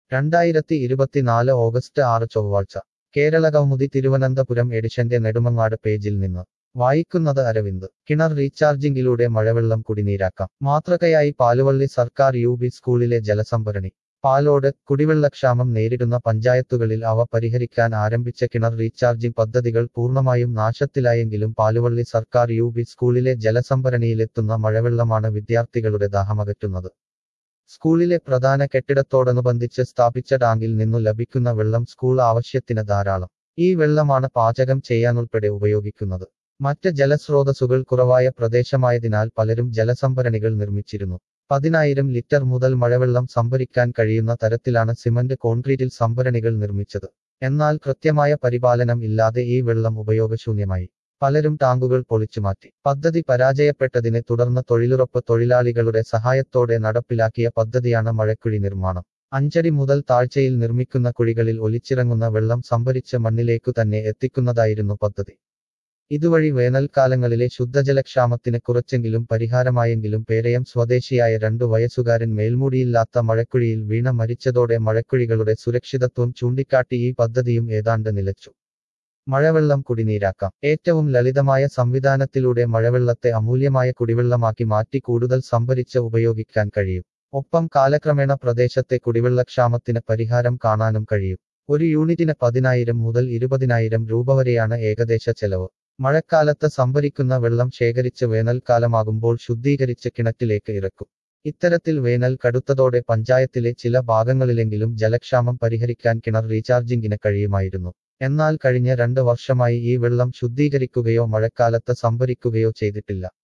രണ്ടായിരത്തി ഇരുപത്തിനാല് ഓഗസ്റ്റ് ആറ് ചൊവ്വാഴ്ച കേരള കൗമുദി തിരുവനന്തപുരം എഡിഷന്റെ നെടുമങ്ങാട് പേജിൽ നിന്ന് വായിക്കുന്നത് അരവിന്ദ് കിണർ റീചാർജിംഗിലൂടെ മഴവെള്ളം കുടിനീരാക്കാം മാതൃകയായി പാലുവള്ളി സർക്കാർ യു ബി സ്കൂളിലെ ജലസംഭരണി പാലോട് കുടിവെള്ളക്ഷാമം നേരിടുന്ന പഞ്ചായത്തുകളിൽ അവ പരിഹരിക്കാൻ ആരംഭിച്ച കിണർ റീചാർജിംഗ് പദ്ധതികൾ പൂർണ്ണമായും നാശത്തിലായെങ്കിലും പാലുവള്ളി സർക്കാർ യു ബി സ്കൂളിലെ ജലസംഭരണിയിലെത്തുന്ന മഴവെള്ളമാണ് വിദ്യാർത്ഥികളുടെ ദാഹമകറ്റുന്നത് സ്കൂളിലെ പ്രധാന കെട്ടിടത്തോടനുബന്ധിച്ച് സ്ഥാപിച്ച ടാങ്കിൽ നിന്നു ലഭിക്കുന്ന വെള്ളം സ്കൂൾ ആവശ്യത്തിന് ധാരാളം ഈ വെള്ളമാണ് പാചകം ചെയ്യാനുൾപ്പെടെ ഉപയോഗിക്കുന്നത് മറ്റ് ജലസ്രോതസ്സുകൾ കുറവായ പ്രദേശമായതിനാൽ പലരും ജലസംഭരണികൾ നിർമ്മിച്ചിരുന്നു പതിനായിരം ലിറ്റർ മുതൽ മഴവെള്ളം സംഭരിക്കാൻ കഴിയുന്ന തരത്തിലാണ് സിമന്റ് കോൺക്രീറ്റിൽ സംഭരണികൾ നിർമ്മിച്ചത് എന്നാൽ കൃത്യമായ പരിപാലനം ഇല്ലാതെ ഈ വെള്ളം ഉപയോഗശൂന്യമായി പലരും ടാങ്കുകൾ പൊളിച്ചുമാറ്റി പദ്ധതി പരാജയപ്പെട്ടതിനെ തുടർന്ന് തൊഴിലുറപ്പ് തൊഴിലാളികളുടെ സഹായത്തോടെ നടപ്പിലാക്കിയ പദ്ധതിയാണ് മഴക്കുഴി നിർമ്മാണം അഞ്ചടി മുതൽ താഴ്ചയിൽ നിർമ്മിക്കുന്ന കുഴികളിൽ ഒലിച്ചിറങ്ങുന്ന വെള്ളം സംഭരിച്ച് മണ്ണിലേക്കു തന്നെ എത്തിക്കുന്നതായിരുന്നു പദ്ധതി ഇതുവഴി വേനൽക്കാലങ്ങളിലെ ശുദ്ധജലക്ഷാമത്തിന് കുറച്ചെങ്കിലും പരിഹാരമായെങ്കിലും പേരയം സ്വദേശിയായ രണ്ടു വയസ്സുകാരൻ മേൽമൂടിയില്ലാത്ത മഴക്കുഴിയിൽ വീണ മരിച്ചതോടെ മഴക്കുഴികളുടെ സുരക്ഷിതത്വം ചൂണ്ടിക്കാട്ടി ഈ പദ്ധതിയും ഏതാണ്ട് നിലച്ചു മഴവെള്ളം കുടിനീരാക്കാം ഏറ്റവും ലളിതമായ സംവിധാനത്തിലൂടെ മഴവെള്ളത്തെ അമൂല്യമായ കുടിവെള്ളമാക്കി മാറ്റി കൂടുതൽ സംഭരിച്ച് ഉപയോഗിക്കാൻ കഴിയും ഒപ്പം കാലക്രമേണ പ്രദേശത്തെ കുടിവെള്ളക്ഷാമത്തിന് പരിഹാരം കാണാനും കഴിയും ഒരു യൂണിറ്റിന് പതിനായിരം മുതൽ ഇരുപതിനായിരം രൂപ വരെയാണ് ഏകദേശ ചെലവ് മഴക്കാലത്ത് സംഭരിക്കുന്ന വെള്ളം ശേഖരിച്ച് വേനൽക്കാലമാകുമ്പോൾ ശുദ്ധീകരിച്ച് കിണറ്റിലേക്ക് ഇറക്കും ഇത്തരത്തിൽ വേനൽ കടുത്തതോടെ പഞ്ചായത്തിലെ ചില ഭാഗങ്ങളിലെങ്കിലും ജലക്ഷാമം പരിഹരിക്കാൻ കിണർ റീചാർജിംഗിന് കഴിയുമായിരുന്നു എന്നാൽ കഴിഞ്ഞ രണ്ട് വർഷമായി ഈ വെള്ളം ശുദ്ധീകരിക്കുകയോ മഴക്കാലത്ത് സംഭരിക്കുകയോ ചെയ്തിട്ടില്ല